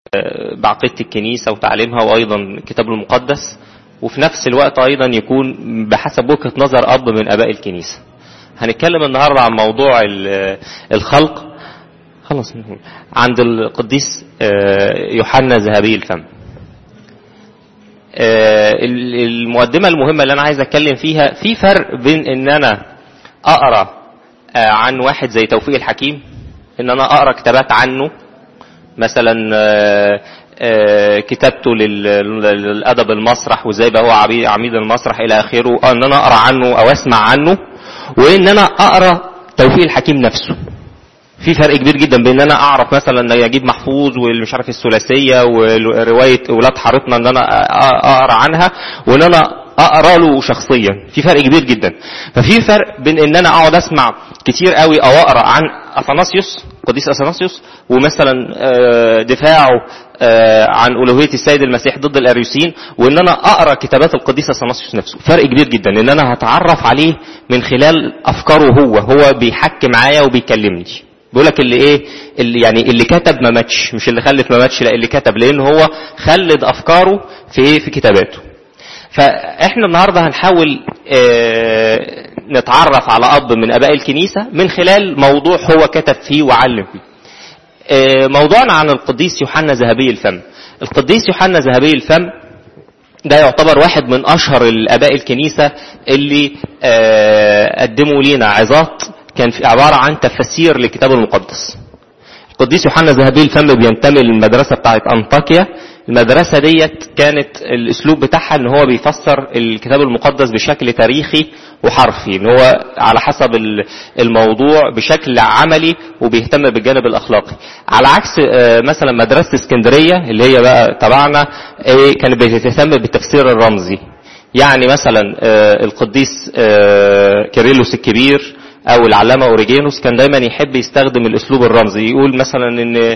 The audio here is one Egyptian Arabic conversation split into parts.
بعقيدة الكنيسة وتعليمها وأيضا الكتاب المقدس وفي نفس الوقت أيضا يكون بحسب وجهة نظر أب من أباء الكنيسة هنتكلم النهاردة عن موضوع الخلق خلاص عند القديس يوحنا ذهبي الفم المقدمة المهمة اللي أنا عايز أتكلم فيها في فرق بين إن أنا أقرأ عن واحد زي توفيق الحكيم إن أنا أقرأ كتابات عنه مثلا كتابته للأدب المسرح وازاي بقى هو عميد المسرح إلى آخره إن أنا أقرأ عنه أو أسمع عنه وإن أنا أقرأ توفيق الحكيم نفسه في فرق كبير جدا بين ان انا اعرف مثلا نجيب محفوظ والمش عارف الثلاثيه وروايه ولاد حارتنا ان انا اقرا عنها وان انا اقرا له شخصيا في فرق كبير جدا ففي فرق بين ان انا اقعد اسمع كتير قوي او اقرا عن اثناسيوس قديس اثناسيوس ومثلا دفاعه عن الوهيه السيد المسيح ضد الاريوسيين وان انا اقرا كتابات القديس اثناسيوس نفسه فرق كبير جدا ان انا هتعرف عليه من خلال افكاره هو هو بيحكي معايا وبيكلمني بيقول لك اللي ايه اللي يعني اللي كتب ما ماتش مش اللي خلف ما ماتش لا اللي كتب لان هو خلد افكاره في ايه في كتاباته فاحنا النهارده هنحاول اه نتعرف على اب من اباء الكنيسه من خلال موضوع هو كتب فيه وعلم فيه اه موضوعنا عن القديس يوحنا ذهبي الفم القديس يوحنا ذهبي الفم ده يعتبر واحد من اشهر الاباء الكنيسه اللي اه قدموا لينا عظات كان في عبارة عن تفسير للكتاب المقدس القديس يوحنا ذهبي الفم بينتمي للمدرسة بتاعت أنطاكيا المدرسة ديت كانت الأسلوب بتاعها إن هو بيفسر الكتاب المقدس بشكل تاريخي وحرفي إن هو على حسب الموضوع بشكل عملي وبيهتم بالجانب الأخلاقي على عكس مثلا مدرسة اسكندرية اللي هي بقى تبعنا كانت بتهتم بالتفسير الرمزي يعني مثلا القديس كيريلوس الكبير او العلامة اوريجينوس كان دايما يحب يستخدم الاسلوب الرمزي يقول مثلا ان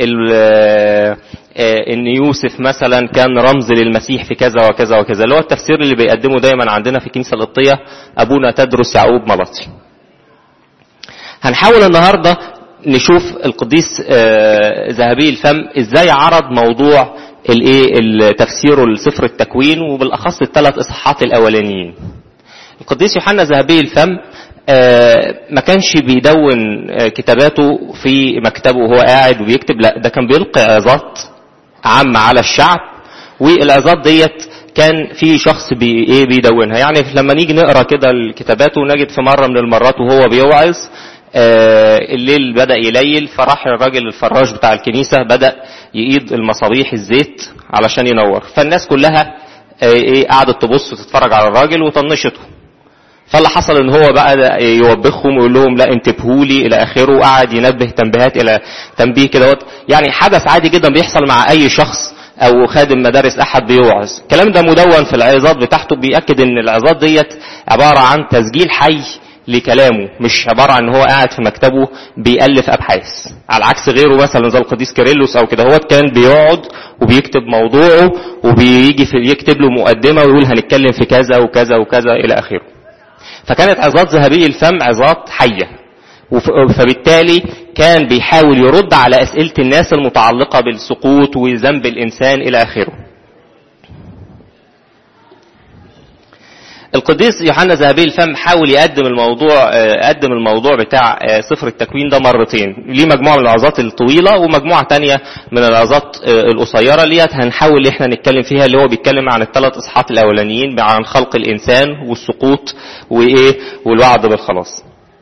ان يوسف مثلا كان رمز للمسيح في كذا وكذا وكذا اللي هو التفسير اللي بيقدمه دايما عندنا في الكنيسة القبطية ابونا تدرس يعقوب ملطي هنحاول النهاردة نشوف القديس ذهبي الفم ازاي عرض موضوع الايه تفسيره لسفر التكوين وبالاخص الثلاث اصحاحات الاولانيين القديس يوحنا ذهبي الفم ما كانش بيدون كتاباته في مكتبه وهو قاعد وبيكتب لا ده كان بيلقي عظات عامة على الشعب والعظات ديت كان في شخص بي ايه بيدونها يعني لما نيجي نقرا كده كتاباته نجد في مره من المرات وهو بيوعظ الليل بدا يليل فراح الراجل الفراش بتاع الكنيسه بدا يقيد المصابيح الزيت علشان ينور فالناس كلها ايه قعدت تبص وتتفرج على الراجل وطنشته فاللي حصل ان هو بقى يوبخهم ويقول لهم لا انتبهوا لي الى اخره وقعد ينبه تنبيهات الى تنبيه كده يعني حدث عادي جدا بيحصل مع اي شخص او خادم مدارس احد بيوعظ الكلام ده مدون في العظات بتاعته بيأكد ان العظات ديت عبارة عن تسجيل حي لكلامه مش عبارة عن هو قاعد في مكتبه بيألف أبحاث على عكس غيره مثلا زي القديس كيرلس أو كده هو كان بيقعد وبيكتب موضوعه وبيجي في يكتب له مقدمة ويقول هنتكلم في كذا وكذا وكذا إلى آخره فكانت عظات ذهبي الفم عظات حية فبالتالي كان بيحاول يرد على أسئلة الناس المتعلقة بالسقوط وذنب الإنسان إلى آخره القديس يوحنا ذهبي الفم حاول يقدم الموضوع قدم الموضوع بتاع سفر التكوين ده مرتين ليه مجموعه من العظات الطويله ومجموعه تانية من العظات القصيره اللي هنحاول احنا نتكلم فيها اللي هو بيتكلم عن الثلاث اصحاحات الاولانيين عن خلق الانسان والسقوط وايه والوعد بالخلاص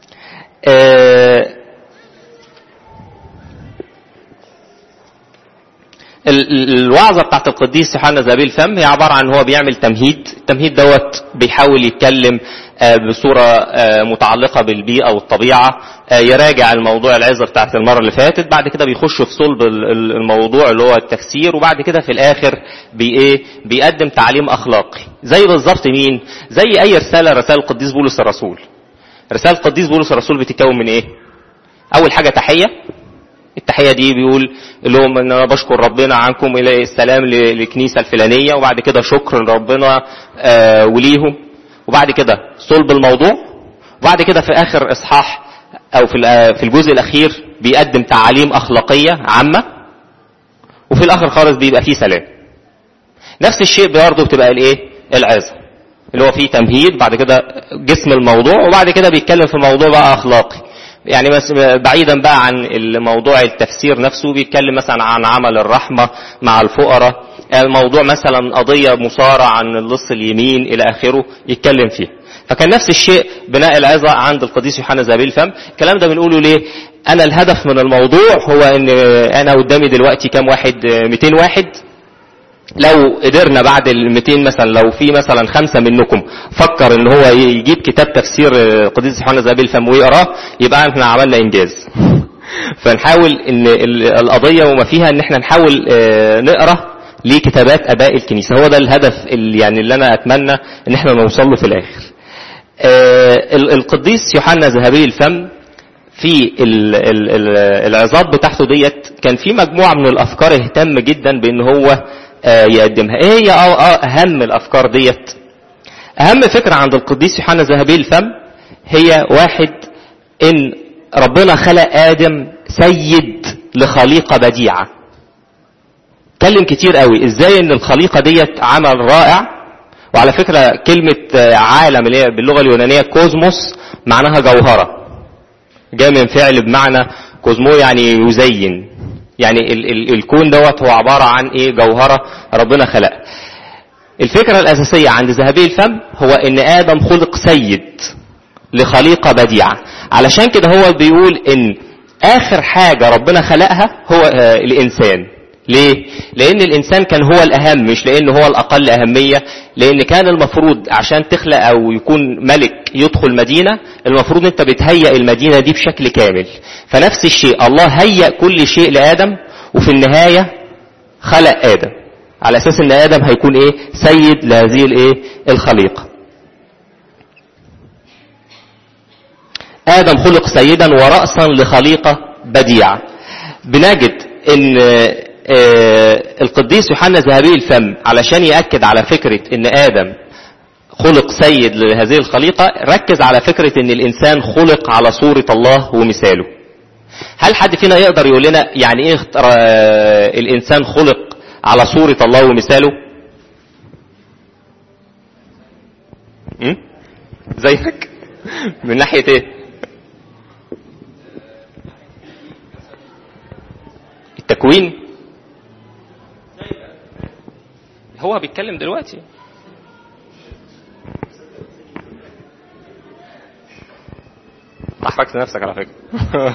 الوعظة بتاعت القديس يوحنا ذهبي الفم هي عبارة عن هو بيعمل تمهيد التمهيد دوت بيحاول يتكلم بصورة متعلقة بالبيئة والطبيعة يراجع الموضوع العظة بتاعت المرة اللي فاتت بعد كده بيخش في صلب الموضوع اللي هو التفسير وبعد كده في الآخر بي ايه بيقدم تعليم أخلاقي زي بالظبط مين زي أي رسالة رسالة القديس بولس الرسول رسالة القديس بولس الرسول بتتكون من ايه أول حاجة تحية التحية دي بيقول لهم ان انا بشكر ربنا عنكم الى السلام للكنيسة الفلانية وبعد كده شكر لربنا آه وليهم وبعد كده صلب الموضوع وبعد كده في اخر اصحاح او في في الجزء الاخير بيقدم تعاليم اخلاقية عامة وفي الاخر خالص بيبقى فيه سلام نفس الشيء برضه بتبقى الايه العظه اللي هو فيه تمهيد بعد كده جسم الموضوع وبعد كده بيتكلم في موضوع بقى اخلاقي يعني بس بعيدا بقى عن الموضوع التفسير نفسه بيتكلم مثلا عن عمل الرحمة مع الفقراء الموضوع مثلا قضية مصارع عن اللص اليمين إلى آخره يتكلم فيه فكان نفس الشيء بناء العظة عند القديس يوحنا زابيل الفم الكلام ده بنقوله ليه أنا الهدف من الموضوع هو أن أنا قدامي دلوقتي كام واحد 200 واحد لو قدرنا بعد ال 200 مثلا لو في مثلا خمسه منكم فكر ان هو يجيب كتاب تفسير القديس يوحنا زابيل الفم ويقراه يبقى احنا عملنا انجاز. فنحاول ان القضيه وما فيها ان احنا نحاول نقرا لكتابات اباء الكنيسه هو ده الهدف اللي يعني اللي انا اتمنى ان احنا نوصل له في الاخر. القديس يوحنا ذهبي الفم في العظات بتاعته ديت كان في مجموعه من الافكار اهتم جدا بان هو يقدمها ايه هي اهم الافكار ديت اهم فكرة عند القديس يوحنا ذهبي الفم هي واحد ان ربنا خلق ادم سيد لخليقة بديعة اتكلم كتير قوي ازاي ان الخليقة ديت عمل رائع وعلى فكرة كلمة عالم اللي هي باللغة اليونانية كوزموس معناها جوهرة جاء من فعل بمعنى كوزمو يعني يزين يعني ال ال الكون دوت هو عبارة عن ايه جوهرة ربنا خلق الفكرة الأساسية عند ذهبي الفم هو ان آدم خلق سيد لخليقة بديعة علشان كده هو بيقول ان آخر حاجة ربنا خلقها هو آه الإنسان ليه؟ لأن الإنسان كان هو الأهم مش لأن هو الأقل أهمية لأن كان المفروض عشان تخلق أو يكون ملك يدخل مدينة المفروض أنت بتهيئ المدينة دي بشكل كامل فنفس الشيء الله هيئ كل شيء لآدم وفي النهاية خلق آدم على أساس أن آدم هيكون إيه؟ سيد لهذه الإيه؟ الخليقة آدم خلق سيدا ورأسا لخليقة بديعة بنجد ان القديس يوحنا ذهبي الفم علشان يأكد على فكرة ان آدم خلق سيد لهذه الخليقة ركز على فكرة ان الانسان خلق على صورة الله ومثاله هل حد فينا يقدر يقول لنا يعني ايه الانسان خلق على صورة الله ومثاله زيك من ناحية ايه التكوين هو بيتكلم دلوقتي احرجت نفسك على فكره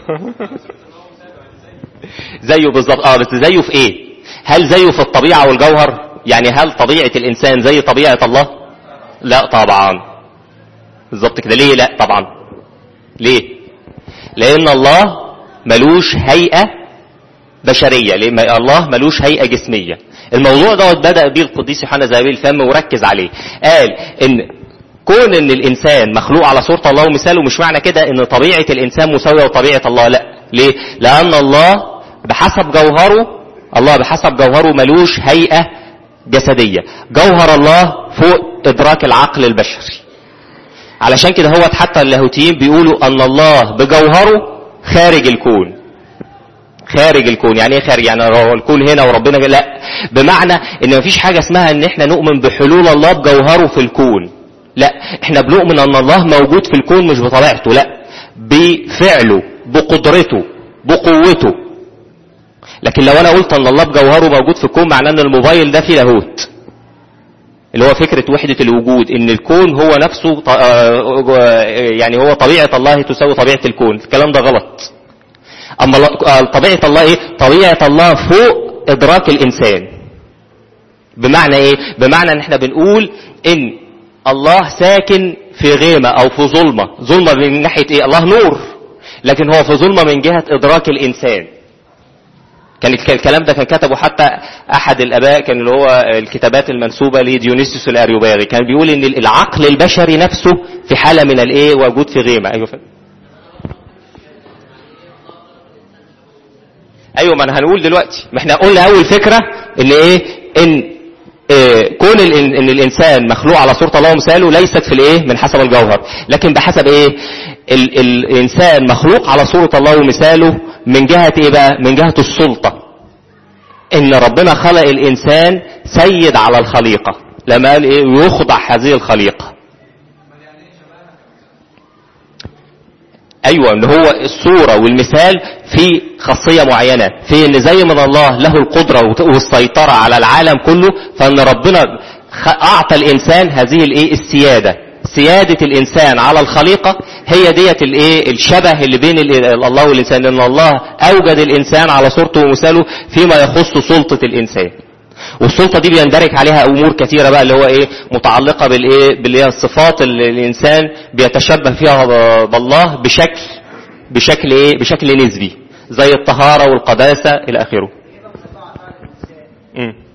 زيه بالظبط اه بس زيه في ايه هل زيه في الطبيعه والجوهر يعني هل طبيعه الانسان زي طبيعه الله لا طبعا بالظبط كده ليه لا طبعا ليه لان الله ملوش هيئه بشريه لان الله ملوش هيئه جسميه الموضوع دوت بدا بيه القديس يوحنا ذهبي الفم وركز عليه قال ان كون ان الانسان مخلوق على صوره الله ومثاله مش معنى كده ان طبيعه الانسان مساويه وطبيعه الله لا ليه لان الله بحسب جوهره الله بحسب جوهره ملوش هيئه جسديه جوهر الله فوق ادراك العقل البشري علشان كده هو حتى اللاهوتيين بيقولوا ان الله بجوهره خارج الكون خارج الكون يعني ايه خارج يعني هو الكون هنا وربنا لا بمعنى ان مفيش حاجه اسمها ان احنا نؤمن بحلول الله بجوهره في الكون لا احنا بنؤمن ان الله موجود في الكون مش بطبيعته لا بفعله بقدرته بقوته لكن لو انا قلت ان الله بجوهره موجود في الكون معناه ان الموبايل ده فيه لاهوت اللي هو فكرة وحدة الوجود ان الكون هو نفسه يعني هو طبيعة الله تساوي طبيعة الكون الكلام ده غلط اما طبيعة الله ايه طبيعة الله فوق ادراك الانسان بمعنى ايه بمعنى ان احنا بنقول ان الله ساكن في غيمة او في ظلمة ظلمة من ناحية ايه الله نور لكن هو في ظلمة من جهة ادراك الانسان كان الكلام ده كان كتبه حتى احد الاباء كان اللي هو الكتابات المنسوبة لديونيسيوس الاريوباغي كان بيقول ان العقل البشري نفسه في حالة من الايه وجود في غيمة ايوه فهم. ايوه ما انا هنقول دلوقتي ما احنا قلنا اول فكرة ان ايه ان إيه كون ان الانسان مخلوق على صورة الله ومثاله ليست في الايه من حسب الجوهر لكن بحسب ايه ال الانسان مخلوق على صورة الله ومثاله من جهة ايه بقى من جهة السلطة ان ربنا خلق الانسان سيد على الخليقة لما قال ايه ويخضع هذه الخليقة ايوه ان هو الصورة والمثال في خاصية معينة في ان زي ما الله له القدرة والسيطرة على العالم كله فان ربنا اعطى الانسان هذه الايه السيادة سيادة الانسان على الخليقة هي ديت الايه الشبه اللي بين الله والانسان ان الله اوجد الانسان على صورته ومثاله فيما يخص سلطة الانسان والسلطة دي بيندرج عليها امور كثيرة بقى اللي هو ايه متعلقة بالايه باللي هي الصفات اللي الانسان بيتشبه فيها بالله بشكل بشكل ايه بشكل نسبي زي الطهارة والقداسة الى اخره م.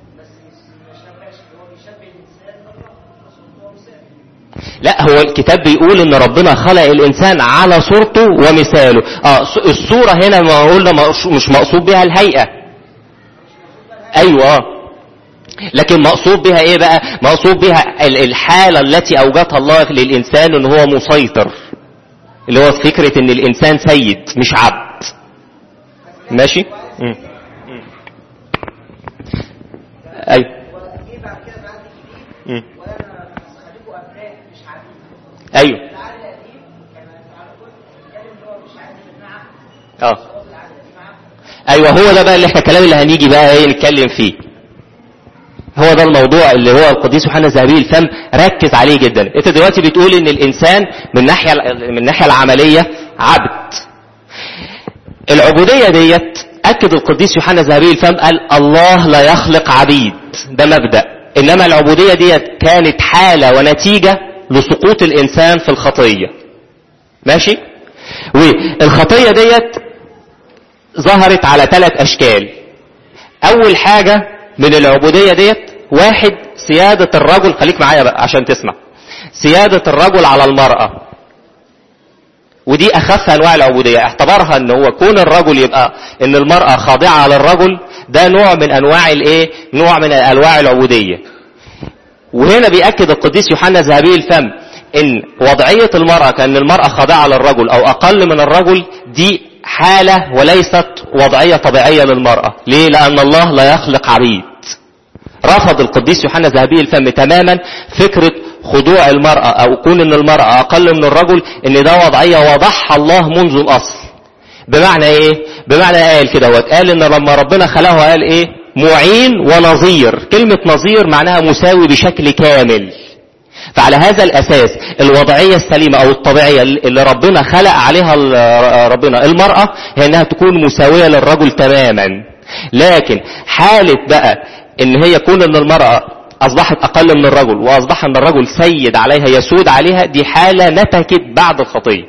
لا هو الكتاب بيقول ان ربنا خلق الانسان على صورته ومثاله اه الصورة هنا ما قلنا مش مقصود بها الهيئة ايوه لكن مقصود بها ايه بقى مقصود بها الحالة التي اوجدها الله للانسان ان هو مسيطر اللي هو فكرة ان الانسان سيد مش عبد ماشي م. ايوه م. ايوه اه ايوه هو ده بقى اللي احنا الكلام اللي هنيجي بقى ايه نتكلم فيه هو ده الموضوع اللي هو القديس يوحنا الذهبي الفم ركز عليه جدا انت دلوقتي بتقول ان الانسان من ناحيه من الناحيه العمليه عبد العبوديه ديت اكد القديس يوحنا الذهبي الفم قال الله لا يخلق عبيد ده مبدا انما العبوديه ديت كانت حاله ونتيجه لسقوط الانسان في الخطيه ماشي والخطيه ديت ظهرت على ثلاث اشكال اول حاجه من العبودية ديت واحد سيادة الرجل خليك معايا بقى عشان تسمع سيادة الرجل على المرأة ودي اخف انواع العبودية اعتبرها ان هو كون الرجل يبقى ان المرأة خاضعة على الرجل ده نوع من انواع الايه نوع من انواع العبودية وهنا بيأكد القديس يوحنا ذهبي الفم ان وضعية المرأة كأن المرأة خاضعة للرجل او اقل من الرجل دي حالة وليست وضعية طبيعية للمرأة ليه لان الله لا يخلق عبيد رفض القديس يوحنا ذهبي الفم تماما فكرة خضوع المرأة او كون ان المرأة اقل من الرجل ان ده وضعية وضعها الله منذ الاصل بمعنى ايه بمعنى قال كده هو قال ان لما ربنا خلقه قال ايه معين ونظير كلمة نظير معناها مساوي بشكل كامل فعلى هذا الأساس الوضعية السليمة أو الطبيعية اللي ربنا خلق عليها ربنا المرأة هي أنها تكون مساوية للرجل تماما لكن حالة بقى ان هي يكون ان المرأة اصبحت اقل من الرجل واصبح ان الرجل سيد عليها يسود عليها دي حالة نتكت بعد الخطية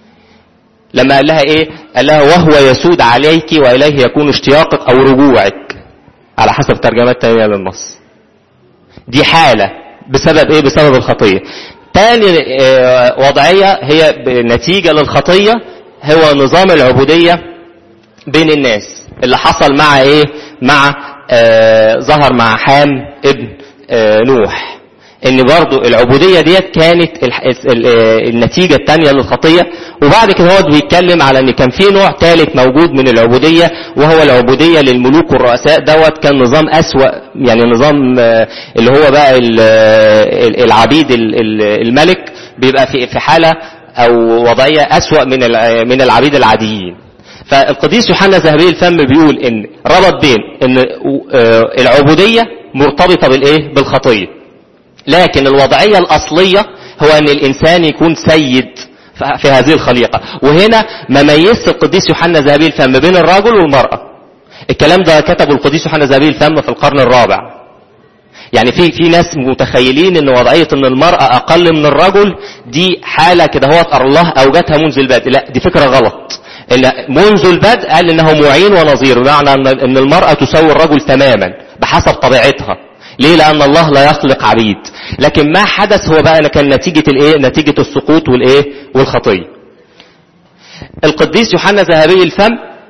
لما قال لها ايه قال لها وهو يسود عليك واليه يكون اشتياقك او رجوعك على حسب ترجمات تانية للنص دي حالة بسبب ايه بسبب الخطية تاني وضعية هي نتيجة للخطية هو نظام العبودية بين الناس اللي حصل مع ايه مع آه ظهر مع حام ابن آه نوح ان برضو العبودية ديت كانت النتيجة التانية للخطية وبعد كده هو بيتكلم على ان كان في نوع ثالث موجود من العبودية وهو العبودية للملوك والرؤساء دوت كان نظام اسوأ يعني نظام آه اللي هو بقى العبيد الملك بيبقى في في حالة او وضعية اسوأ من من العبيد العاديين فالقديس يوحنا ذهبي الفم بيقول ان ربط بين ان العبودية مرتبطة بالايه بالخطية لكن الوضعية الاصلية هو ان الانسان يكون سيد في هذه الخليقة وهنا ما ميزت القديس يوحنا ذهبي الفم بين الرجل والمرأة الكلام ده كتبه القديس يوحنا ذهبي الفم في القرن الرابع يعني في في ناس متخيلين ان وضعيه ان المراه اقل من الرجل دي حاله كده هو الله اوجدها منذ البدء لا دي فكره غلط إن منذ البدء قال انه معين ونظير بمعنى ان المراه تساوي الرجل تماما بحسب طبيعتها ليه لان الله لا يخلق عبيد لكن ما حدث هو بقى كان نتيجه الايه نتيجه السقوط والايه والخطيه القديس يوحنا ذهبي الفم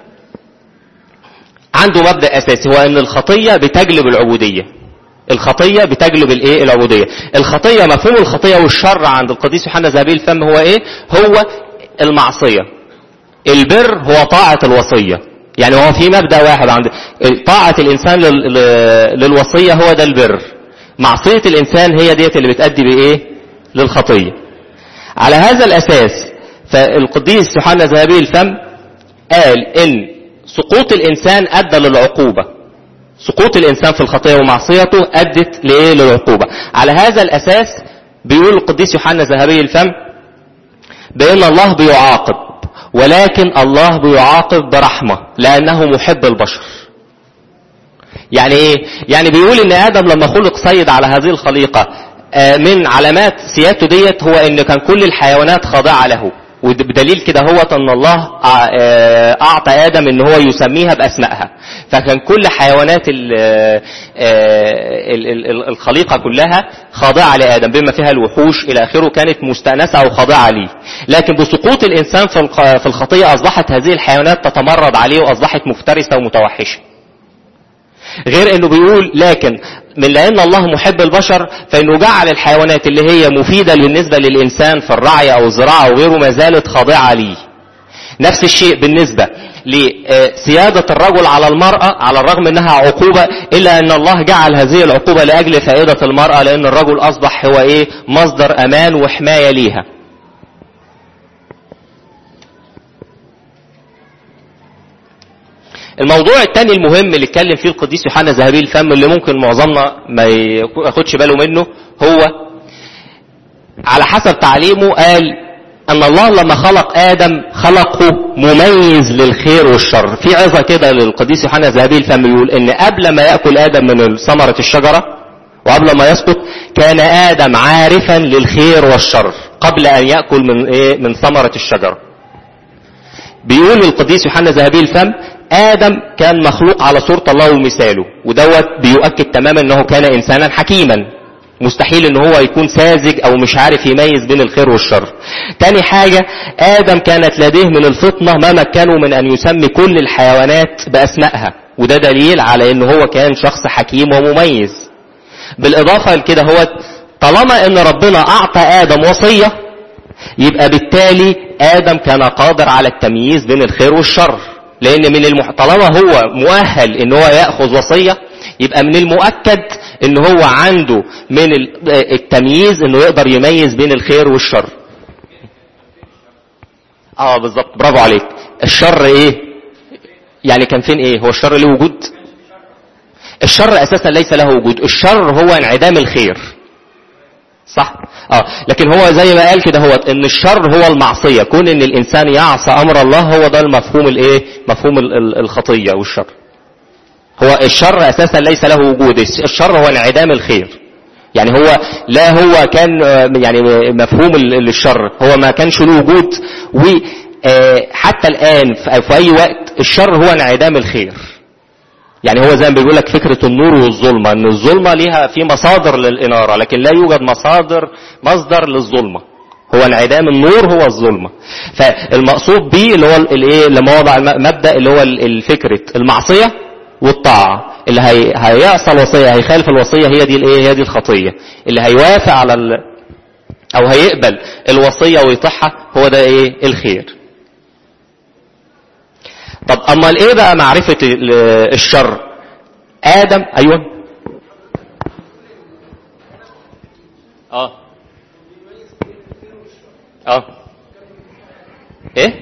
عنده مبدا اساسي هو ان الخطيه بتجلب العبوديه الخطية بتجلب الايه العبودية الخطية مفهوم الخطية والشر عند القديس يوحنا ذهبي الفم هو ايه هو المعصية البر هو طاعة الوصية يعني هو في مبدأ واحد عند طاعة الإنسان لل... ل- للوصية هو ده البر معصية الإنسان هي ديت اللي بتأدي بإيه للخطية على هذا الأساس فالقديس يوحنا ذهبي الفم قال إن سقوط الإنسان أدى للعقوبة سقوط الإنسان في الخطية ومعصيته أدت لإيه للعقوبة على هذا الأساس بيقول القديس يوحنا ذهبي الفم بأن الله بيعاقب ولكن الله بيعاقب برحمة لأنه محب البشر يعني ايه يعني بيقول ان ادم لما خلق سيد على هذه الخليقة آه، من علامات سيادته ديت هو ان كان كل الحيوانات خاضعة له وبدليل كده هو ان الله أع- آه، اعطى ادم ان هو يسميها باسمائها فكان كل حيوانات ال- آه، ال- ال- ال- الخليقة كلها خاضعة لادم بما فيها الوحوش الى اخره كانت مستأنسة او خاضعة ليه لكن بسقوط الانسان في الخ- في الخطيئة اصبحت هذه الحيوانات تتمرد عليه واصبحت مفترسة ومتوحشة غير انه بيقول لكن من لان الله محب البشر فانه جعل الحيوانات اللي هي مفيدة بالنسبة للانسان في الرعي او الزراعة وغيره ما زالت خاضعة ليه نفس الشيء بالنسبة لسيادة الرجل على المرأة على الرغم انها عقوبة الا ان الله جعل هذه العقوبة لاجل فائدة المرأة لان الرجل اصبح هو ايه مصدر امان وحماية ليها الموضوع الثاني المهم اللي اتكلم فيه القديس يوحنا ذهبي الفم اللي ممكن معظمنا ما ياخدش باله منه هو على حسب تعليمه قال ان الله لما خلق ادم خلقه مميز للخير والشر في عظه كده للقديس يوحنا ذهبي الفم يقول ان قبل ما ياكل ادم من ثمره الشجره وقبل ما يسقط كان ادم عارفا للخير والشر قبل ان ياكل من ايه من ثمره الشجره بيقول القديس يوحنا ذهبي الفم آدم كان مخلوق على صورة الله ومثاله ودوت بيؤكد تماما انه كان انسانا حكيما مستحيل ان هو يكون ساذج او مش عارف يميز بين الخير والشر تاني حاجة آدم كانت لديه من الفطنة ما مكنه من ان يسمي كل الحيوانات باسمائها وده دليل على ان هو كان شخص حكيم ومميز بالاضافة لكده هو طالما ان ربنا اعطى ادم وصية يبقى بالتالي آدم كان قادر على التمييز بين الخير والشر لأن من المح... طالما هو مؤهل إن هو يأخذ وصية يبقى من المؤكد إن هو عنده من ال- التمييز إنه يقدر يميز بين الخير والشر. اه بالظبط برافو عليك. الشر إيه؟ يعني كان فين إيه؟ هو الشر له وجود؟ الشر أساسا ليس له وجود، الشر هو انعدام الخير. صح اه لكن هو زي ما قال كده هو ان الشر هو المعصيه كون ان الانسان يعصى امر الله هو ده المفهوم الايه مفهوم ال- ال- الخطيه والشر هو الشر اساسا ليس له وجود الشر هو انعدام الخير يعني هو لا هو كان آه، يعني مفهوم ال- الشر هو ما كانش له وجود وحتى الان في في اي وقت الشر هو انعدام الخير يعني هو زي ما بيقول لك فكرة النور والظلمة ان الظلمة ليها في مصادر للإنارة لكن لا يوجد مصادر مصدر للظلمة هو انعدام النور هو الظلمة فالمقصود به اللي هو الايه لما وضع الم- مبدأ اللي هو ال- الفكرة المعصية والطاعة اللي هي هيعصى الوصية هيخالف الوصية هي دي الايه هي دي الخطية اللي هيوافق على ال او هيقبل الوصية ويطيعها هو ده ايه الخير طب امال ايه بقى معرفة ال- الشر ادم ايوه اه اه ايه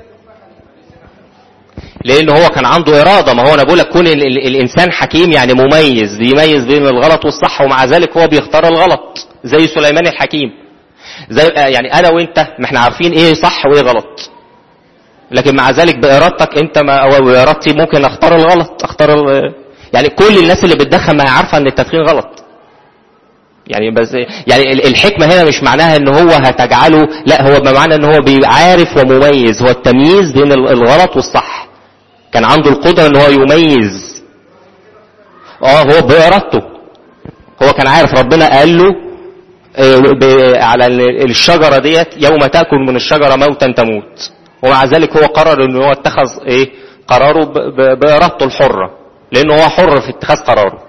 لان هو كان عنده اراده ما هو انا بقول لك كون ال- ال- الانسان حكيم يعني مميز بيميز بين الغلط والصح ومع ذلك هو بيختار الغلط زي سليمان الحكيم زي آه، يعني انا وانت ما احنا عارفين ايه صح وايه غلط لكن مع ذلك بارادتك انت ما او بارادتي ممكن اختار الغلط اختار ال... يعني كل الناس اللي بتدخن ما هي عارفه ان التدخين غلط يعني بس يعني ال- الحكمه هنا مش معناها ان هو هتجعله لا هو بمعنى ان هو بيعرف ومميز هو التمييز بين ال- الغلط والصح كان عنده القدره ان هو يميز اه هو بارادته هو كان عارف ربنا قال له آه، ب- على ال- الشجره ديت يوم تاكل من الشجره موتا تموت ومع ذلك هو قرر ان هو اتخذ ايه قراره ب- ب- بارادته الحره لانه هو حر في اتخاذ قراره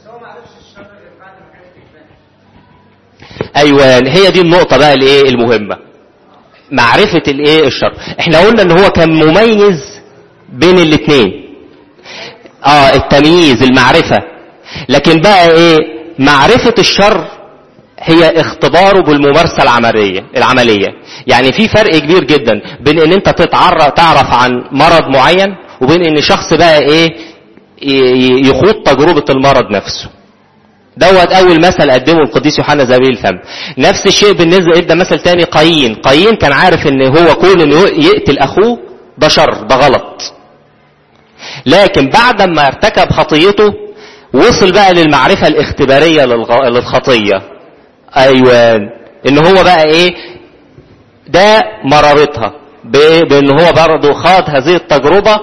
ايوه هي دي النقطه بقى الايه المهمه معرفه الايه الشر احنا قلنا ان هو كان مميز بين الاثنين اه التمييز المعرفة لكن بقى ايه معرفة الشر هي اختباره بالممارسة العملية العملية يعني في فرق كبير جدا بين ان انت تتعرف تعرف عن مرض معين وبين ان شخص بقى ايه يخوض تجربة المرض نفسه دوت اول مثل قدمه القديس يوحنا زبيب الفم نفس الشيء بالنسبه ادى مثل تاني قايين قايين كان عارف ان هو كون انه يقتل اخوه ده شر ده غلط لكن بعد ما ارتكب خطيته وصل بقى للمعرفة الاختبارية للخطية ايوه ان هو بقى ايه ده مرارتها بان هو برضه خاض هذه التجربة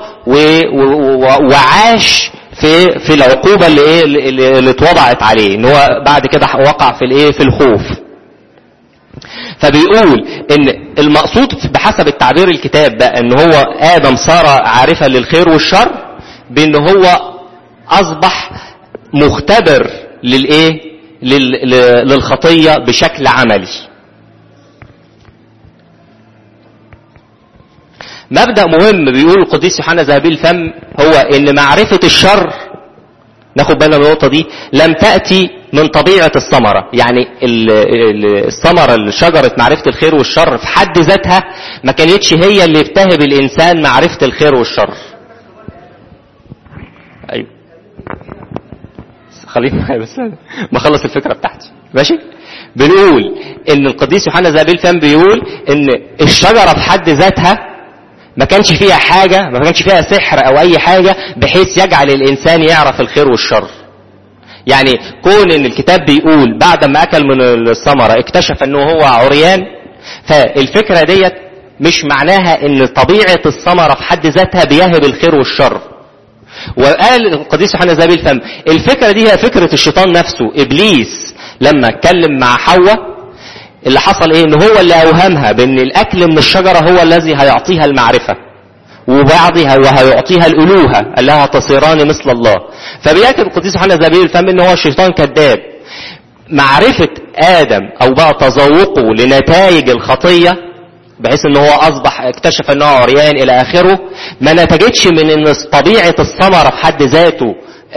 وعاش في في العقوبة اللي ايه اللي اتوضعت عليه ان هو بعد كده وقع في الايه في الخوف فبيقول ان المقصود بحسب التعبير الكتاب بقى ان هو ادم صار عارفا للخير والشر بان هو اصبح مختبر للايه للخطية بشكل عملي مبدأ مهم بيقول القديس يوحنا ذهبي الفم هو ان معرفة الشر ناخد بالنا من النقطة دي لم تأتي من طبيعة الثمرة يعني الثمرة شجرة معرفة الخير والشر في حد ذاتها ما كانتش هي اللي بتهب الإنسان معرفة الخير والشر أيوه خليني معايا بس ما اخلص الفكرة بتاعتي ماشي بنقول ان القديس يوحنا زابيل فهم بيقول ان الشجرة في حد ذاتها ما كانش فيها حاجة ما كانش فيها سحر او اي حاجة بحيث يجعل الانسان يعرف الخير والشر يعني كون ان الكتاب بيقول بعد ما اكل من الثمرة اكتشف انه هو عريان فالفكرة ديت مش معناها ان طبيعة الثمرة في حد ذاتها بيهب الخير والشر وقال القديس يوحنا زابيل فم الفكرة دي هي فكرة الشيطان نفسه ابليس لما اتكلم مع حواء اللي حصل ايه ان هو اللي اوهمها بان الاكل من الشجرة هو الذي هيعطيها المعرفة وبعضها وهيعطيها الالوهة قال لها تصيران مثل الله فبيأكد القديس يوحنا زابيل الفم ان هو الشيطان كذاب معرفة ادم او بقى تذوقه لنتائج الخطية بحيث ان هو اصبح اكتشف انه عريان الى اخره ما نتجتش من ان طبيعة الثمرة في حد ذاته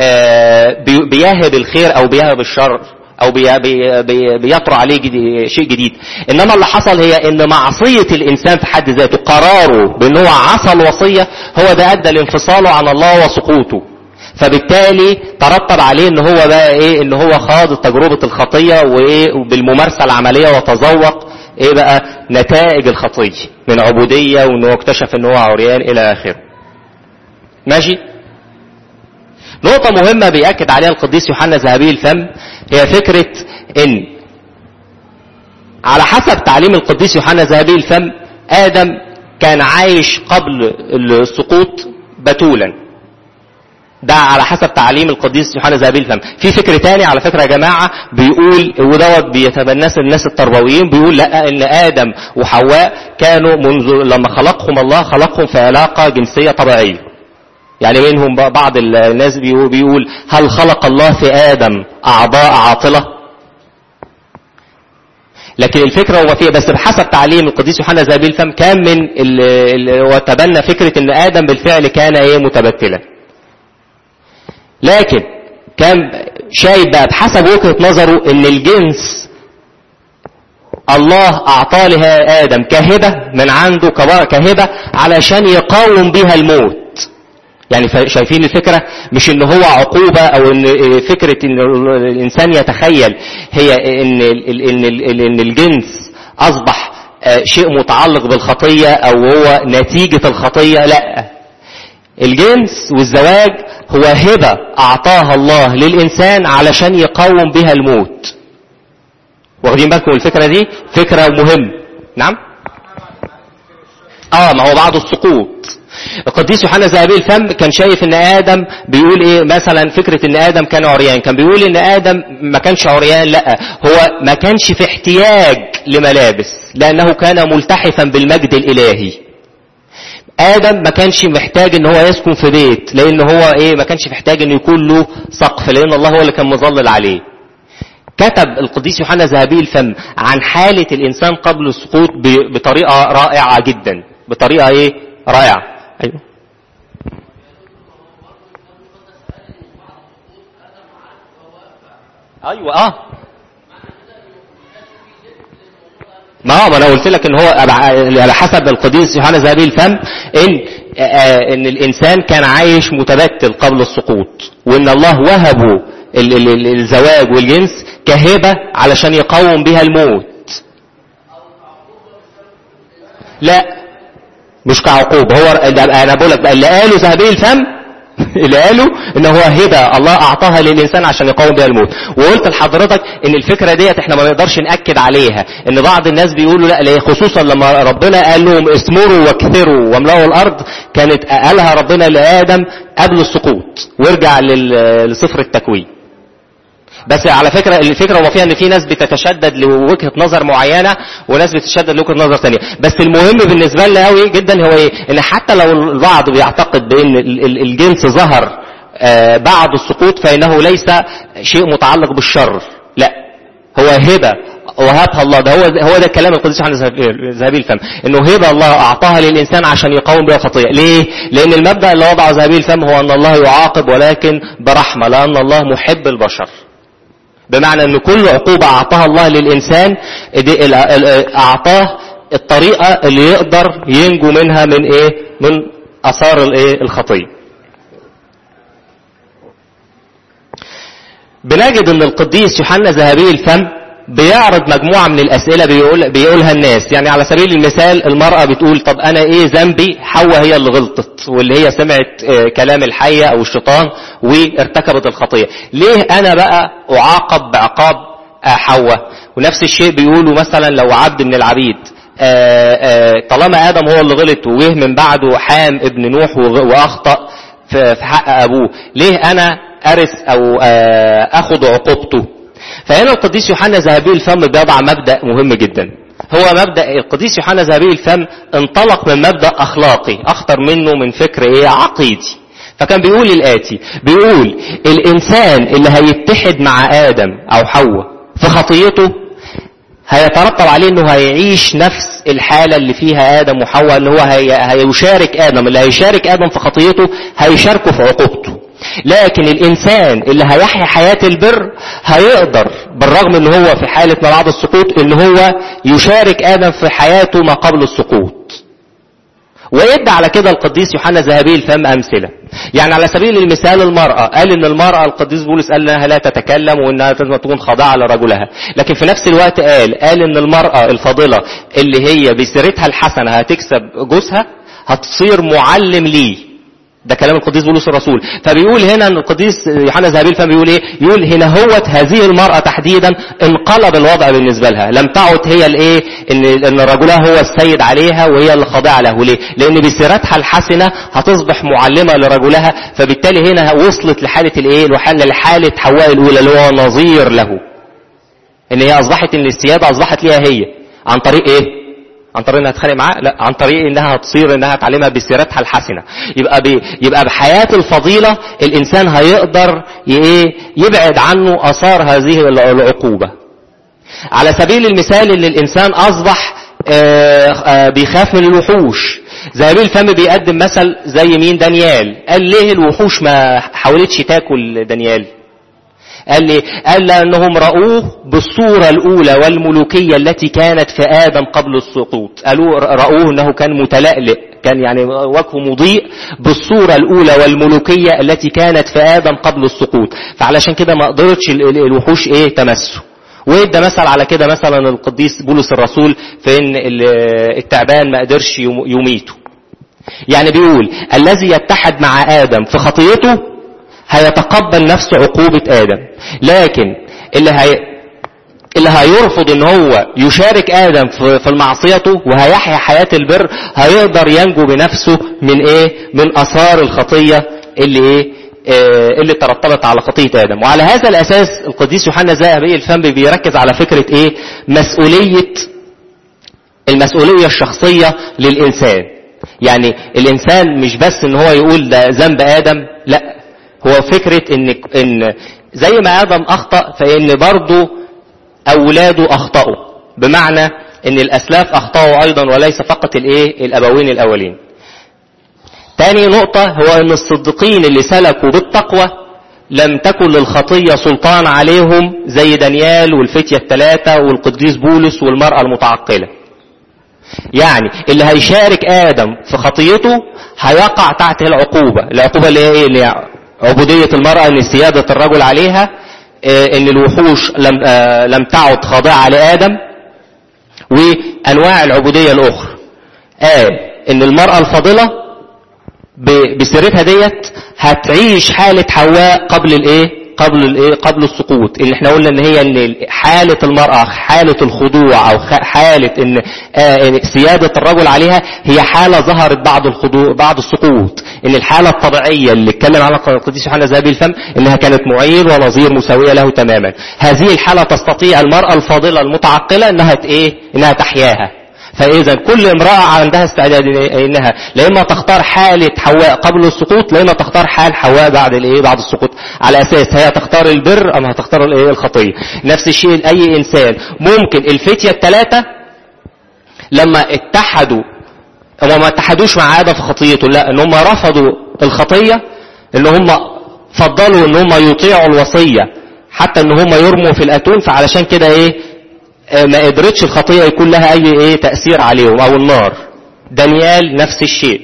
بيهب الخير او بيهب الشر او بي بي بي بيطرع عليه جديد شيء جديد انما اللي حصل هي ان معصية الانسان في حد ذاته قراره بان هو عصى الوصية هو ده ادى لانفصاله عن الله وسقوطه فبالتالي ترتب عليه ان هو بقى ايه ان هو خاض تجربة الخطية وايه بالممارسة العملية وتذوق ايه بقى نتائج الخطية من عبودية وانه اكتشف ان هو عريان الى اخره ماشي نقطة مهمة بيأكد عليها القديس يوحنا ذهبي الفم هي فكرة ان على حسب تعليم القديس يوحنا ذهبي الفم آدم كان عايش قبل السقوط بتولا ده على حسب تعليم القديس يوحنا ذهبي الفم في فكر تاني على فكرة يا جماعة بيقول ودوت بيتبناه الناس التربويين بيقول لا ان آدم وحواء كانوا منذ لما خلقهم الله خلقهم في علاقة جنسية طبيعية يعني منهم بعض الناس بيقول هل خلق الله في آدم أعضاء عاطلة لكن الفكرة هو فيها بس بحسب تعليم القديس يوحنا زابيل فم كان من وتبنى فكرة ان آدم بالفعل كان ايه متبتلا لكن كان شايف بقى بحسب وجهة نظره ان الجنس الله اعطاه لها ادم كهبة من عنده كهبة علشان يقاوم بها الموت يعني شايفين الفكرة مش ان هو عقوبة او ان فكرة ان الانسان يتخيل هي ان ان ان الجنس اصبح شيء متعلق بالخطية او هو نتيجة الخطية لا الجنس والزواج هو هبة اعطاها الله للانسان علشان يقاوم بها الموت واخدين بالكم الفكرة دي فكرة مهم نعم اه ما هو بعد السقوط القديس يوحنا ذهبي الفم كان شايف ان ادم بيقول ايه مثلا فكرة ان ادم كان عريان كان بيقول ان ادم ما كانش عريان لا هو ما كانش في احتياج لملابس لانه كان ملتحفا بالمجد الالهي ادم ما كانش محتاج ان هو يسكن في بيت لان هو ايه ما كانش محتاج ان يكون له سقف لان الله هو اللي كان مظلل عليه كتب القديس يوحنا ذهبي الفم عن حالة الانسان قبل السقوط بطريقة رائعة جدا بطريقة ايه رائعة ايوه ايوه اه ما هو ما انا قلت لك ان هو على حسب القديس يوحنا ذهبي الفم ان آه ان الانسان كان عايش متبتل قبل السقوط وان الله وهبه ال- ال- ال- الزواج والجنس كهبه علشان يقاوم بها الموت لا مش كعقوبه هو انا بقول لك بقى اللي قاله ذهبي الفم اللي قالوا ان هو هبه الله اعطاها للانسان عشان يقاوم بها الموت وقلت لحضرتك ان الفكره ديت احنا ما نقدرش ناكد عليها ان بعض الناس بيقولوا لا ليه خصوصا لما ربنا قال لهم اسمروا واكثروا واملأوا الارض كانت قالها ربنا لادم قبل السقوط وارجع لل- لسفر التكوين بس على فكرة الفكرة هو فيها ان في ناس بتتشدد لوجهة نظر معينة وناس بتتشدد لوجهة نظر ثانية بس المهم بالنسبة لنا قوي جدا هو ايه ان حتى لو البعض بيعتقد بان ال- ال- الجنس ظهر آه، بعد السقوط فانه ليس شيء متعلق بالشر لا هو هبة وهبها الله ده هو هو ده كلام القديس يوحنا ذهبي الفم انه هبه الله اعطاها للانسان عشان يقاوم بها خطيه ليه لان المبدا اللي وضعه ذهبي الفم هو ان الله يعاقب ولكن برحمه لان الله محب البشر بمعنى ان كل عقوبة اعطاها الله للانسان دي ال- ال- اعطاه الطريقة اللي يقدر ينجو منها من ايه من اثار الايه الخطية بنجد ان القديس يوحنا ذهبي الفم بيعرض مجموعة من الأسئلة بيقول بيقولها الناس يعني على سبيل المثال المرأة بتقول طب أنا إيه ذنبي حواء هي اللي غلطت واللي هي سمعت آه، كلام الحية أو الشيطان وارتكبت الخطية ليه أنا بقى أعاقب بعقاب آه، حواء ونفس الشيء بيقولوا مثلا لو عبد من العبيد آه، آه، طالما آدم هو اللي غلط وجه من بعده حام ابن نوح وغ- وأخطأ في في حق أبوه ليه أنا أرث أو آه، أخذ عقوبته فهنا القديس يوحنا ذهبي الفم بيضع مبدأ مهم جدا هو مبدأ القديس يوحنا ذهبي الفم انطلق من مبدأ أخلاقي أخطر منه من فكر إيه عقيدي فكان بيقول الآتي بيقول الإنسان اللي هيتحد مع آدم أو حواء في خطيته هيترتب عليه انه هيعيش نفس الحالة اللي فيها ادم وحواء اللي هو هي هيشارك ادم اللي هيشارك ادم في خطيته هيشاركه في عقوبته لكن الانسان اللي هيحيا حياة البر هيقدر بالرغم ان هو في حالة ما بعد السقوط ان هو يشارك ادم في حياته ما قبل السقوط ويدعى على كده القديس يوحنا ذهبي الفم أمثلة يعني على سبيل المثال المرأة قال إن المرأة القديس بولس قال إنها لا تتكلم وإنها لازم تكون خاضعة لرجلها لكن في نفس الوقت قال قال إن المرأة الفاضلة اللي هي بسيرتها الحسنة هتكسب جوزها هتصير معلم ليه ده كلام القديس بولس الرسول فبيقول هنا ان القديس يوحنا ذهبي الفم بيقول ايه يقول هنا هوت هذه المرأة تحديدا انقلب الوضع بالنسبة لها لم تعد هي الايه ان ان رجلها هو السيد عليها وهي اللي خاضعة له ليه لان بسيرتها الحسنة هتصبح معلمة لرجلها فبالتالي هنا وصلت لحالة الايه لحالة حواء الاولى اللي هو نظير له ان هي اصبحت ان السيادة اصبحت ليها هي عن طريق ايه عن طريق انها تتخانق معاه لا عن طريق انها تصير انها تعلمها بسيرتها الحسنه يبقى بي يبقى بحياه الفضيله الانسان هيقدر ي- ايه يبعد عنه اثار هذه الع- العقوبه على سبيل المثال ان الانسان اصبح آه، آه، بيخاف من الوحوش زي الفم بيقدم مثل زي مين دانيال قال ليه الوحوش ما حاولتش تاكل دانيال قال لي قال لأنهم رأوه بالصورة الأولى والملوكية التي كانت في آدم قبل السقوط قالوا رأوه أنه كان متلألئ كان يعني وجهه مضيء بالصورة الأولى والملوكية التي كانت في آدم قبل السقوط فعلشان كده ما قدرتش ال- ال- الوحوش إيه تمسه وادى مثل على كده مثلا القديس بولس الرسول في ان ال- التعبان ما قدرش يم- يميته يعني بيقول الذي يتحد مع آدم في خطيته هيتقبل نفس عقوبة آدم لكن اللي هي اللي هيرفض ان هو يشارك آدم في في معصيته وهيحيا حياة البر هيقدر ينجو بنفسه من ايه من اثار الخطية اللي ايه آه، اللي ترتبط على خطية آدم وعلى هذا الأساس القديس يوحنا ذهبي الفم بيركز على فكرة إيه مسؤولية المسؤولية الشخصية للإنسان يعني الإنسان مش بس إن هو يقول ده ذنب آدم لا هو فكرة إن إن زي ما آدم أخطأ فإن برضه أولاده أخطأوا بمعنى إن الأسلاف أخطأوا أيضا وليس فقط الإيه الأبوين الأولين تاني نقطة هو أن الصديقين اللي سلكوا بالتقوى لم تكن للخطية سلطان عليهم زي دانيال والفتية الثلاثة والقديس بولس والمرأة المتعقلة يعني اللي هيشارك آدم في خطيته هيقع تحت العقوبة العقوبة اللي هي ايه اللي هي عبودية المرأة ان سيادة الرجل عليها ان الوحوش لم, لم تعد خاضعة لآدم وانواع العبودية الاخرى قال ان المرأة الفاضلة بسيرتها ديت هتعيش حالة حواء قبل الايه قبل الايه قبل السقوط اللي احنا قلنا ان هي ان حالة المرأة حالة الخضوع او حالة ان سيادة الرجل عليها هي حالة ظهرت بعد الخضوع بعد السقوط ان الحالة الطبيعية اللي اتكلم عنها القديس يوحنا ذهبي الفم انها كانت معين ونظير مساوية له تماما هذه الحالة تستطيع المرأة الفاضلة المتعقلة انها ايه انها تحياها فإذا كل امرأة عندها استعداد إنها لا إما تختار حالة حواء قبل السقوط لا إما تختار حال حواء بعد الإيه بعد السقوط على أساس هي تختار البر أم هتختار الإيه الخطية نفس الشيء لأي إنسان ممكن الفتية الثلاثة لما اتحدوا هم ما اتحدوش مع آدم في خطيته لا إن هم رفضوا الخطية إن هم فضلوا إن هم يطيعوا الوصية حتى إن هم يرموا في الأتون فعلشان كده إيه ما قدرتش الخطية يكون لها أي إيه تأثير عليهم أو النار دانيال نفس الشيء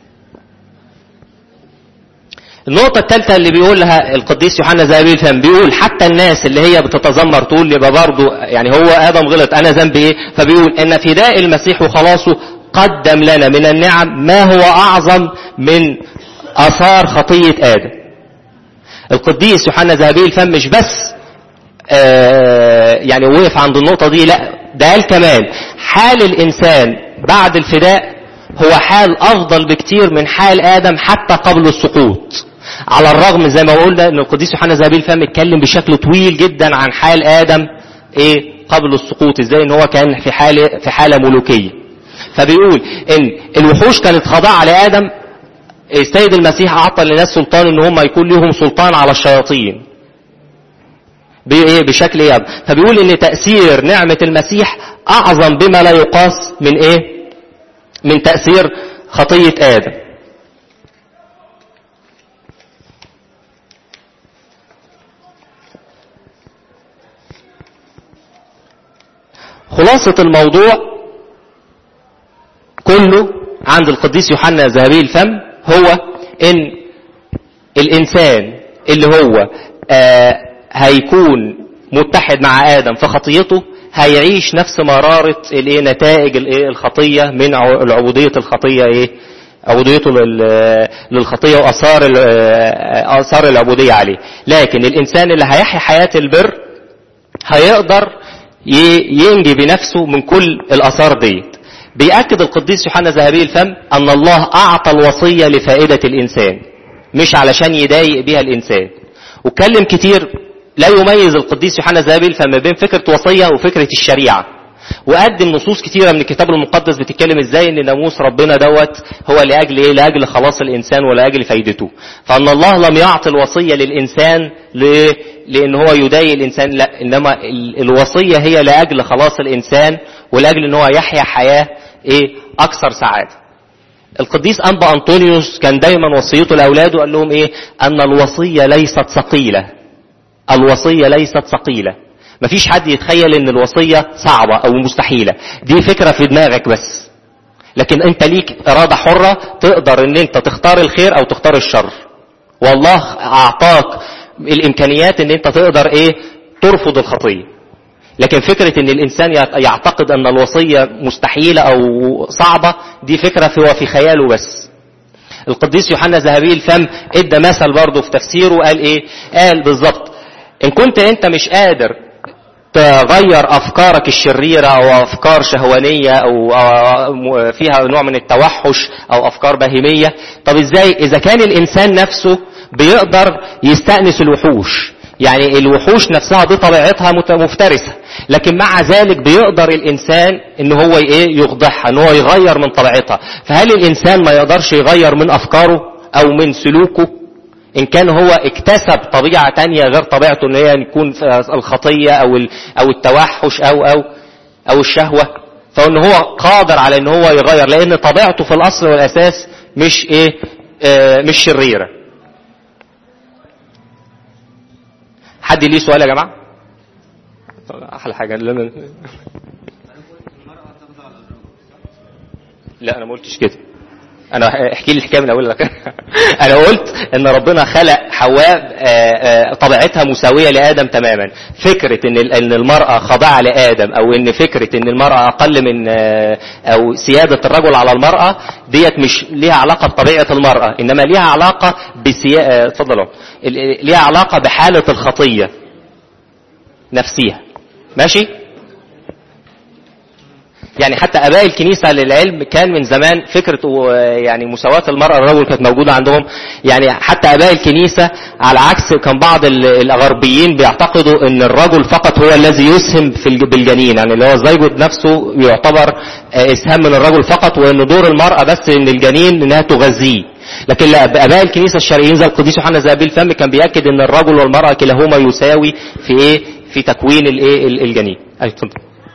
النقطة الثالثة اللي بيقولها القديس يوحنا ذهبي الفم بيقول حتى الناس اللي هي بتتذمر تقول يبقى برضه يعني هو آدم غلط أنا ذنبي إيه؟ فبيقول إن فداء المسيح وخلاصه قدم لنا من النعم ما هو أعظم من آثار خطية آدم. القديس يوحنا ذهبي الفم مش بس آه يعني وقف عند النقطة دي لا ده قال كمان حال الإنسان بعد الفداء هو حال أفضل بكتير من حال آدم حتى قبل السقوط على الرغم زي ما قلنا ان القديس يوحنا ذهبي الفم اتكلم بشكل طويل جدا عن حال آدم ايه قبل السقوط ازاي ان هو كان في حالة في حالة ملوكية فبيقول ان الوحوش كانت خاضعة لآدم السيد المسيح أعطى للناس سلطان ان هم يكون لهم سلطان على الشياطين بايه بشكل ايه فبيقول ان تأثير نعمة المسيح اعظم بما لا يقاس من ايه من تأثير خطية ادم خلاصة الموضوع كله عند القديس يوحنا ذهبي الفم هو ان الانسان اللي هو آه هيكون متحد مع آدم في خطيته هيعيش نفس مرارة الايه نتائج الايه الخطية من العبودية الخطية ايه عبوديته للخطية وآثار آثار العبودية عليه لكن الإنسان اللي هيحيا حياة البر هيقدر ينجي بنفسه من كل الآثار ديت بيأكد القديس يوحنا ذهبي الفم أن الله أعطى الوصية لفائدة الإنسان مش علشان يضايق بها الإنسان وكلم كتير لا يميز القديس يوحنا ذهبي الفم بين فكرة وصية وفكرة الشريعة وقدم نصوص كتيرة من الكتاب المقدس بتتكلم ازاي ان ناموس ربنا دوت هو لاجل ايه لاجل خلاص الانسان ولاجل فايدته فان الله لم يعطي الوصية للانسان ليه؟ لان هو يضايق الانسان لا انما الوصية هي لاجل خلاص الانسان ولاجل ان هو يحيا حياة ايه اكثر سعادة القديس انبا انطونيوس كان دايما وصيته لاولاده قال لهم ايه ان الوصية ليست ثقيلة الوصية ليست ثقيلة مفيش حد يتخيل ان الوصية صعبة او مستحيلة دي فكرة في دماغك بس لكن انت ليك ارادة حرة تقدر ان انت تختار الخير او تختار الشر والله اعطاك الامكانيات ان انت تقدر ايه ترفض الخطية لكن فكرة ان الانسان يعتقد ان الوصية مستحيلة او صعبة دي فكرة هو في خياله بس القديس يوحنا ذهبي الفم ادى مثل برضه في تفسيره قال ايه قال بالظبط ان كنت انت مش قادر تغير افكارك الشريرة او افكار شهوانية او فيها نوع من التوحش او افكار بهيمية طب ازاي اذا كان الانسان نفسه بيقدر يستأنس الوحوش يعني الوحوش نفسها دي طبيعتها مفترسة لكن مع ذلك بيقدر الانسان ان هو ايه يخضعها ان هو يغير من طبيعتها فهل الانسان ما يقدرش يغير من افكاره او من سلوكه ان كان هو اكتسب طبيعة تانية غير طبيعته ان هي يكون الخطية او او التوحش او او او الشهوة فان هو قادر على ان هو يغير لان طبيعته في الاصل والاساس مش ايه آه مش شريرة حد ليه سؤال يا جماعه احلى حاجه اللي انا لا انا ما قلتش كده انا احكي لي الحكايه من اولها لك انا قلت ان ربنا خلق حواء طبيعتها مساويه لادم تماما فكره ان ان المراه خاضعه لادم او ان فكره ان المراه اقل من او سياده الرجل على المراه ديت مش ليها علاقه بطبيعه المراه انما ليها علاقه بسيا اتفضلوا ليها علاقه بحاله الخطيه نفسيها ماشي يعني حتى اباء الكنيسه للعلم كان من زمان فكره يعني مساواه المراه والرجل كانت موجوده عندهم يعني حتى اباء الكنيسه على عكس كان بعض الغربيين بيعتقدوا ان الرجل فقط هو الذي يسهم في بالجنين يعني اللي هو الزيجوت نفسه يعتبر اسهام من الرجل فقط وان دور المراه بس ان الجنين انها تغذيه لكن اباء الكنيسه الشرعيين زي القديس يوحنا زابيل الفم كان بياكد ان الرجل والمراه كلاهما يساوي في ايه في تكوين الايه الجنين ايوه اتفضل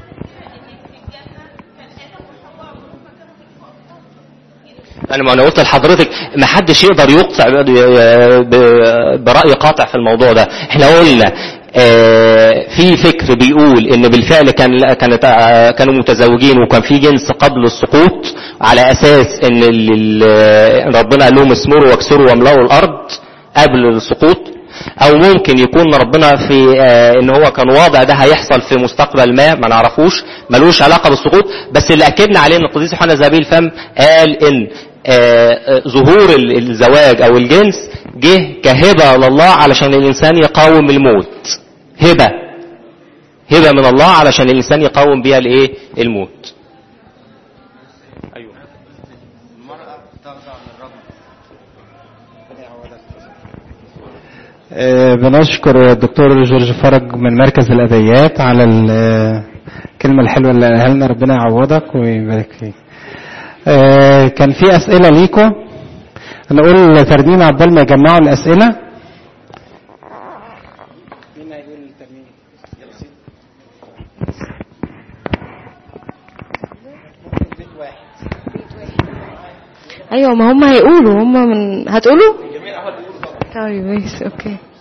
انا ما انا قلت لحضرتك ما حدش يقدر يقطع براي قاطع في الموضوع ده احنا قلنا في فكر بيقول ان بالفعل كان كانت كانوا متزوجين وكان في جنس قبل السقوط على اساس ان ربنا قال لهم اسمروا واكسروا واملأوا الارض قبل السقوط او ممكن يكون ربنا في آه ان هو كان واضع ده هيحصل في مستقبل ما ما نعرفوش ملوش علاقه بالسقوط بس اللي اكدنا عليه ان القديس يوحنا زابيل الفم قال ان آه ظهور الزواج او الجنس جه كهبه لله علشان الانسان يقاوم الموت هبه هبه من الله علشان الانسان يقاوم بيها الايه الموت ايوه المرأة تخضع للرجل آه، بنشكر الدكتور جورج فرج من مركز الأبيات على الكلمة الحلوة اللي قالها لنا ربنا يعوضك ويبارك فيك. آه، كان في أسئلة ليكم نقول ترنيم عبال ما يجمعوا الأسئلة ايوه ما هم هيقولوا هم من هتقولوا طيب ماشي اوكي